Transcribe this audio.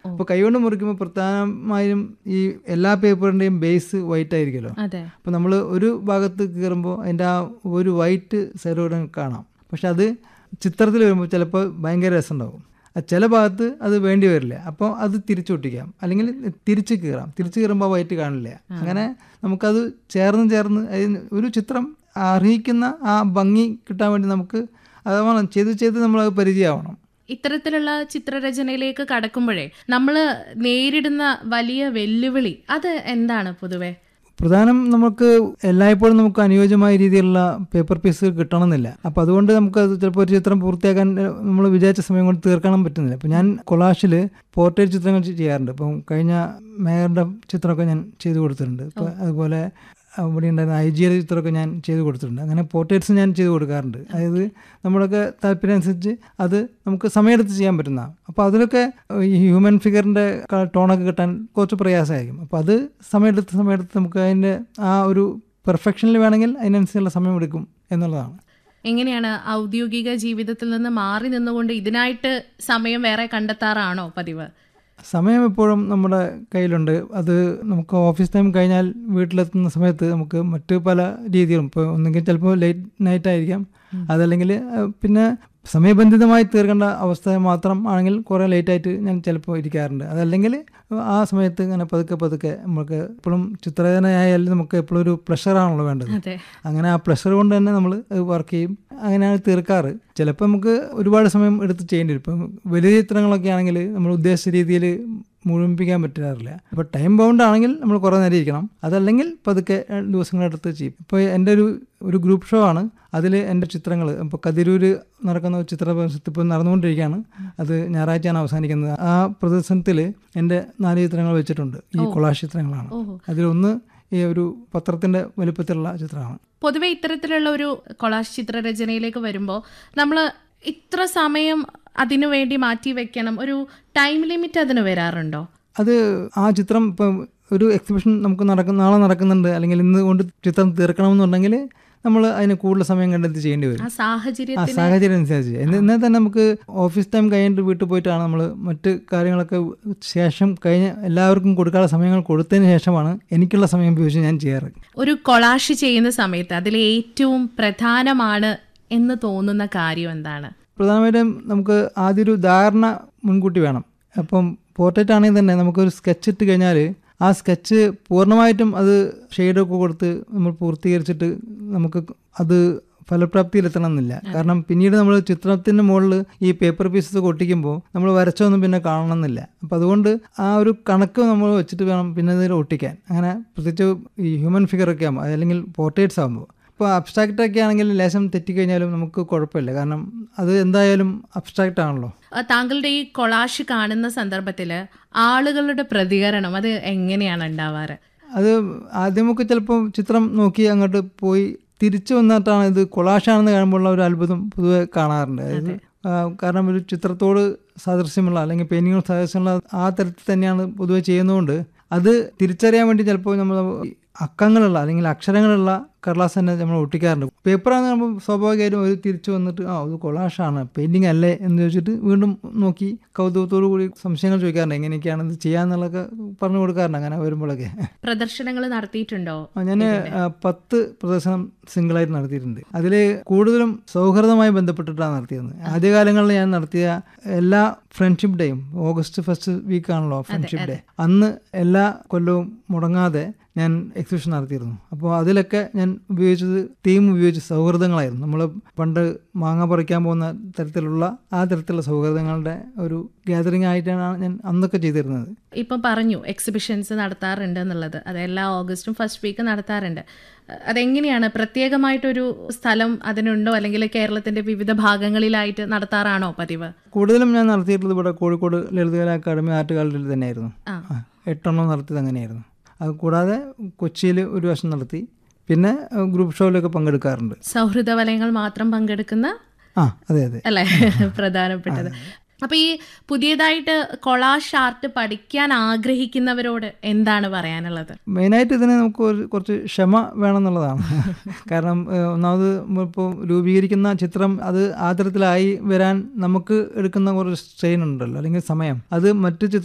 അപ്പോൾ കൈകൊണ്ട് മുറിക്കുമ്പോൾ പ്രധാനമായും ഈ എല്ലാ പേപ്പറിൻ്റെയും ബേസ് വൈറ്റ് ആയിരിക്കുമല്ലോ അതെ അപ്പോൾ നമ്മൾ ഒരു ഭാഗത്ത് കയറുമ്പോൾ അതിൻ്റെ ആ ഒരു വൈറ്റ് സൈഡ് കൂടെ കാണാം പക്ഷെ അത് ചിത്രത്തിൽ വരുമ്പോൾ ചിലപ്പോൾ ഭയങ്കര രസമുണ്ടാവും ആ ചില ഭാഗത്ത് അത് വേണ്ടി വരില്ല അപ്പോൾ അത് തിരിച്ചു ഒട്ടിക്കാം അല്ലെങ്കിൽ തിരിച്ച് കീറാം തിരിച്ച് കീറുമ്പോൾ വൈറ്റ് കാണില്ല അങ്ങനെ നമുക്കത് ചേർന്ന് ചേർന്ന് അതിന് ഒരു ചിത്രം അർഹിക്കുന്ന ആ ഭംഗി കിട്ടാൻ വേണ്ടി നമുക്ക് അതാവണം ചെയ്ത് ചെയ്ത് നമ്മൾ അത് പരിചയമാവണം ഇത്തരത്തിലുള്ള ചിത്രരചനയിലേക്ക് കടക്കുമ്പോഴേ നമ്മൾ നേരിടുന്ന വലിയ വെല്ലുവിളി അത് എന്താണ് പൊതുവെ പ്രധാനം നമുക്ക് എല്ലായ്പ്പോഴും നമുക്ക് അനുയോജ്യമായ രീതിയിലുള്ള പേപ്പർ പീസ് കിട്ടണമെന്നില്ല അപ്പോൾ അതുകൊണ്ട് നമുക്ക് അത് ചിലപ്പോൾ ഒരു ചിത്രം പൂർത്തിയാക്കാൻ നമ്മൾ വിചാരിച്ച സമയം കൊണ്ട് തീർക്കണം പറ്റുന്നില്ല അപ്പോൾ ഞാൻ കൊളാഷിൽ പോർട്രേറ്റ് ചിത്രങ്ങൾ ചെയ്യാറുണ്ട് ഇപ്പം കഴിഞ്ഞ മേയറുടെ ചിത്രമൊക്കെ ഞാൻ ചെയ്തു കൊടുത്തിട്ടുണ്ട് ഇപ്പോൾ അതുപോലെ അവിടെ ഉണ്ടായിരുന്ന ഐ ജിയുടെ ചിത്രമൊക്കെ ഞാൻ ചെയ്തു കൊടുത്തിട്ടുണ്ട് അങ്ങനെ പോർട്രേറ്റ്സ് ഞാൻ ചെയ്തു കൊടുക്കാറുണ്ട് അതായത് നമ്മളൊക്കെ താല്പര്യം അനുസരിച്ച് അത് നമുക്ക് സമയമെടുത്ത് ചെയ്യാൻ പറ്റുന്ന അപ്പോൾ അതിലൊക്കെ ഈ ഹ്യൂമൻ ഫിഗറിൻ്റെ ടോണൊക്കെ കിട്ടാൻ കുറച്ച് പ്രയാസമായിരിക്കും അപ്പോൾ അത് സമയമെടുത്ത് സമയമെടുത്ത് നമുക്ക് അതിൻ്റെ ആ ഒരു പെർഫെക്ഷനിൽ വേണമെങ്കിൽ അതിനനുസരിച്ചുള്ള സമയമെടുക്കും എന്നുള്ളതാണ് എങ്ങനെയാണ് ഔദ്യോഗിക ജീവിതത്തിൽ നിന്ന് മാറി നിന്നുകൊണ്ട് ഇതിനായിട്ട് സമയം വേറെ കണ്ടെത്താറാണോ പതിവ് സമയം എപ്പോഴും നമ്മുടെ കയ്യിലുണ്ട് അത് നമുക്ക് ഓഫീസ് ടൈം കഴിഞ്ഞാൽ വീട്ടിലെത്തുന്ന സമയത്ത് നമുക്ക് മറ്റ് പല രീതികളും ഇപ്പോൾ ഒന്നെങ്കിൽ ചിലപ്പോൾ ലേറ്റ് നൈറ്റ് ആയിരിക്കാം അതല്ലെങ്കിൽ അഹ്, പിന്നെ സമയബന്ധിതമായി തീർക്കേണ്ട അവസ്ഥ മാത്രം ആണെങ്കിൽ കുറേ ലേറ്റായിട്ട് ഞാൻ ചിലപ്പോൾ ഇരിക്കാറുണ്ട് അതല്ലെങ്കിൽ ആ സമയത്ത് ഇങ്ങനെ പതുക്കെ പതുക്കെ നമുക്ക് എപ്പോഴും ചിത്രരചനയായാലും നമുക്ക് എപ്പോഴും ഒരു പ്ലഷറാണല്ലോ വേണ്ടത് അതെ അങ്ങനെ ആ പ്ലഷർ കൊണ്ട് തന്നെ നമ്മൾ വർക്ക് ചെയ്യും അങ്ങനെയാണ് തീർക്കാറ് ചിലപ്പോൾ നമുക്ക് ഒരുപാട് സമയം എടുത്ത് ചെയ്യേണ്ടി വരും ഇപ്പം വലിയ ചിത്രങ്ങളൊക്കെ ആണെങ്കിൽ നമ്മൾ ഉദ്ദേശിച്ച രീതിയിൽ മുഴുമിപ്പിക്കാൻ പറ്റാറില്ല അപ്പോൾ ടൈം ബൗണ്ട് ആണെങ്കിൽ നമ്മൾ കുറേ നേരം ഇരിക്കണം അതല്ലെങ്കിൽ പതുക്കെ രണ്ട് ദിവസങ്ങളെടുത്ത് ചെയ്യും ഇപ്പോൾ എൻ്റെ ഒരു ഒരു ഗ്രൂപ്പ് ഷോ ആണ് അതിൽ എൻ്റെ ചിത്രങ്ങൾ ഇപ്പോൾ കതിരൂര് നടക്കുന്ന ഒരു ചിത്ര പ്രദർശനത്തിൽ ഇപ്പോൾ നടന്നുകൊണ്ടിരിക്കുകയാണ് അത് ഞായറാഴ്ചയാണ് അവസാനിക്കുന്നത് ആ പ്രദർശനത്തിൽ എൻ്റെ നാല് ചിത്രങ്ങൾ വെച്ചിട്ടുണ്ട് ഈ കൊളാഷ് ചിത്രങ്ങളാണ് ഓഹോ അതിലൊന്ന് ഈ ഒരു പത്രത്തിൻ്റെ വലുപ്പത്തിലുള്ള ചിത്രമാണ് പൊതുവെ ഇത്തരത്തിലുള്ള ഒരു കൊളാഷ് ചിത്രരചനയിലേക്ക് വരുമ്പോൾ നമ്മൾ ഇത്ര സമയം അതിനു വേണ്ടി മാറ്റി വെക്കണം ഒരു ടൈം ലിമിറ്റ് അതിന് വരാറുണ്ടോ അത് ആ ചിത്രം ഇപ്പം ഒരു എക്സിബിഷൻ നമുക്ക് നടക്കുന്ന നാളെ നടക്കുന്നുണ്ട് അല്ലെങ്കിൽ ഇന്ന് കൊണ്ട് ചിത്രം തീർക്കണമെന്നുണ്ടെങ്കിൽ നമ്മൾ അതിന് കൂടുതൽ സമയം കണ്ടെത്തി ചെയ്യേണ്ടി വരും ആ ആ സാഹചര്യത്തിന് സാഹചര്യം അനുസരിച്ച് ഇന്ന് ഇന്നേ തന്നെ നമുക്ക് ഓഫീസ് ടൈം കഴിഞ്ഞിട്ട് വീട്ടിൽ പോയിട്ടാണ് നമ്മൾ മറ്റ് കാര്യങ്ങളൊക്കെ ശേഷം കഴിഞ്ഞ് എല്ലാവർക്കും കൊടുക്കാനുള്ള സമയങ്ങൾ കൊടുത്തതിന് ശേഷമാണ് എനിക്കുള്ള സമയം ഉപയോഗിച്ച് ഞാൻ ചെയ്യാറ് ഒരു കൊളാഷ് ചെയ്യുന്ന സമയത്ത് അതിൽ ഏറ്റവും പ്രധാനമാണ് എന്ന് തോന്നുന്ന കാര്യം എന്താണ് പ്രധാനമായിട്ടും നമുക്ക് ആദ്യം ഒരു ധാരണ മുൻകൂട്ടി വേണം അപ്പം പോർട്രേറ്റ് ആണെങ്കിൽ തന്നെ നമുക്കൊരു സ്കെച്ച് ഇട്ട് കഴിഞ്ഞാൽ ആ സ്കെച്ച് പൂർണ്ണമായിട്ടും അത് ഷെയ്ഡൊക്കെ കൊടുത്ത് നമ്മൾ പൂർത്തീകരിച്ചിട്ട് നമുക്ക് അത് ഫലപ്രാപ്തിയിലെത്തണം എന്നില്ല കാരണം പിന്നീട് നമ്മൾ ചിത്രത്തിൻ്റെ മുകളിൽ ഈ പേപ്പർ പീസസ് ഒട്ടിക്കുമ്പോൾ നമ്മൾ വരച്ചൊന്നും പിന്നെ കാണണമെന്നില്ല അപ്പം അതുകൊണ്ട് ആ ഒരു കണക്ക് നമ്മൾ വെച്ചിട്ട് വേണം പിന്നെ ഇതിൽ ഒട്ടിക്കാൻ അങ്ങനെ പ്രത്യേകിച്ച് ഈ ഹ്യൂമൻ ഫിഗറൊക്കെ ആകുമ്പോൾ അതല്ലെങ്കിൽ പോർട്രേറ്റ്സ് ആകുമ്പോൾ ഇപ്പോൾ അബ്സ്ട്രാക്റ്റ് ഒക്കെ ആണെങ്കിൽ ലേശം തെറ്റിക്കഴിഞ്ഞാലും നമുക്ക് കുഴപ്പമില്ല കാരണം അത് എന്തായാലും അബ്സ്ട്രാക്റ്റ് ആണല്ലോ ആ, താങ്കളുടെ ഈ കൊളാഷ് കാണുന്ന സന്ദർഭത്തിൽ ആളുകളുടെ പ്രതികരണം അത് എങ്ങനെയാണ് ഉണ്ടാവാറ് അത് ആദ്യമൊക്കെ ചിലപ്പോൾ ചിത്രം നോക്കി അങ്ങോട്ട് പോയി തിരിച്ചു വന്നിട്ടാണ് ഇത് കൊളാഷാണെന്ന് കാണുമ്പോഴുള്ള ഒരു അത്ഭുതം പൊതുവെ കാണാറുണ്ട് അതായത് ആ, കാരണം ഒരു ചിത്രത്തോട് സാദൃശ്യമുള്ള അല്ലെങ്കിൽ പെയിൻറ്റിങ്ങോട് സാദൃശ്യമുള്ള ആ തരത്തിൽ തന്നെയാണ് പൊതുവെ ചെയ്യുന്നതുകൊണ്ട് അത് തിരിച്ചറിയാൻ വേണ്ടി ചിലപ്പോൾ നമ്മൾ അക്കങ്ങളുള്ള അല്ലെങ്കിൽ അക്ഷരങ്ങളുള്ള കടലാസ് തന്നെ നമ്മൾ ഒട്ടിക്കാറുണ്ട് പേപ്പറാന്ന് കാണുമ്പോൾ സ്വാഭാവികമായിട്ടും ഒരു തിരിച്ചു വന്നിട്ട് ആ ഇത് കൊളാഷാണ് പെയിൻറ്റിങ് അല്ലേ എന്ന് ചോദിച്ചിട്ട് വീണ്ടും നോക്കി കൗതുകത്തോടു കൂടി സംശയങ്ങൾ ചോദിക്കാറുണ്ട് എങ്ങനെയൊക്കെയാണ് ഇത് ചെയ്യാന്നുള്ളതൊക്കെ പറഞ്ഞു കൊടുക്കാറുണ്ട് അങ്ങനെ വരുമ്പോഴൊക്കെ പ്രദർശനങ്ങൾ നടത്തിയിട്ടുണ്ടോ ഞാൻ പത്ത് പ്രദർശനം സിംഗിളായിട്ട് നടത്തിയിട്ടുണ്ട് അതിൽ കൂടുതലും സൗഹൃദമായി ബന്ധപ്പെട്ടിട്ടാണ് നടത്തിയത് ആദ്യകാലങ്ങളിൽ ഞാൻ നടത്തിയ എല്ലാ ഫ്രണ്ട്ഷിപ്പ് ഡേയും ഓഗസ്റ്റ് ഫസ്റ്റ് വീക്ക് ആണല്ലോ ഫ്രണ്ട്ഷിപ്പ് ഡേ അന്ന് എല്ലാ കൊല്ലവും മുടങ്ങാതെ ഞാൻ എക്സിബിഷൻ നടത്തിയിരുന്നു അപ്പോൾ അതിലൊക്കെ ഞാൻ ഉപയോഗിച്ചത് തീം ഉപയോഗിച്ച് സൗഹൃദങ്ങളായിരുന്നു നമ്മൾ പണ്ട് മാങ്ങ പറിക്കാൻ പോകുന്ന തരത്തിലുള്ള ആ തരത്തിലുള്ള സൗഹൃദങ്ങളുടെ ഒരു ഗ്യാതറിംഗ് ആയിട്ടാണ് ഞാൻ അന്നൊക്കെ ചെയ്തിരുന്നത് ഇപ്പം പറഞ്ഞു എക്സിബിഷൻസ് നടത്താറുണ്ട് എന്നുള്ളത് അത് എല്ലാ ഓഗസ്റ്റും ഫസ്റ്റ് വീക്ക് നടത്താറുണ്ട് അഹ് അതെങ്ങനെയാണ് പ്രത്യേകമായിട്ടൊരു സ്ഥലം അതിനുണ്ടോ അല്ലെങ്കിൽ കേരളത്തിന്റെ വിവിധ ഭാഗങ്ങളിലായിട്ട് നടത്താറാണോ പതിവ് കൂടുതലും ഞാൻ നടത്തിയിട്ടുള്ളത് ഇവിടെ കോഴിക്കോട് ലളിതകലാ അക്കാദമി ആർട്ട് ഗാലറിയിൽ തന്നെയായിരുന്നു ആ. ആ, എട്ടെണ്ണം നടത്തിയത് അങ്ങനെയായിരുന്നു അത് കൂടാതെ കൊച്ചിയിൽ ഒരു വർഷം നടത്തി പിന്നെ ഏഹ്, ഗ്രൂപ്പ് ഷോയിലൊക്കെ പങ്കെടുക്കാറുണ്ട് സൗഹൃദ വലയങ്ങൾ മാത്രം പങ്കെടുക്കുന്ന ആ അതെ അതെ അല്ലേ പ്രധാനപ്പെട്ടത് അപ്പൊ ഈ പുതിയതായിട്ട് കൊളാഷ് ആർട്ട് പഠിക്കാൻ ആഗ്രഹിക്കുന്നവരോട് എന്താണ് പറയാനുള്ളത് മെയിനായിട്ട് ഇതിന് നമുക്ക് ഒരു കുറച്ച് ക്ഷമ വേണമെന്നുള്ളതാണ് കാരണം ഏഹ്, ഒന്നാമത് ഇപ്പോൾ രൂപീകരിക്കുന്ന ചിത്രം അത് ആ തരത്തിലായി വരാൻ നമുക്ക് എടുക്കുന്ന കുറച്ച് സ്ട്രെയിൻ ഉണ്ടല്ലോ അല്ലെങ്കിൽ സമയം അത് മറ്റു ചിത്ര